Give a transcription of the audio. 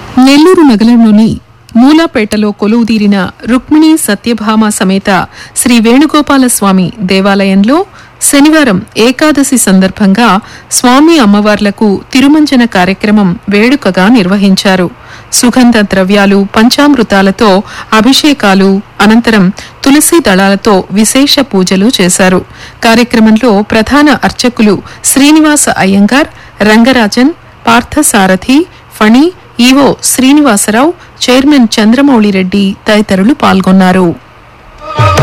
నెల్లూరు నగరంలోని మూలాపేటలో కొలువుదీరిన రుక్మిణి సత్యభామ సమేత శ్రీ వేణుగోపాల స్వామి దేవాలయంలో శనివారం ఏకాదశి సందర్భంగా స్వామి అమ్మవార్లకు తిరుమంజన కార్యక్రమం వేడుకగా నిర్వహించారు సుగంధ ద్రవ్యాలు పంచామృతాలతో అభిషేకాలు అనంతరం తులసి దళాలతో విశేష పూజలు చేశారు కార్యక్రమంలో ప్రధాన అర్చకులు శ్రీనివాస అయ్యంగార్ రంగరాజన్ పార్థసారథి ఫణి ఈవో శ్రీనివాసరావు చైర్మన్ చంద్రమౌళిరెడ్డి తదితరులు పాల్గొన్నారు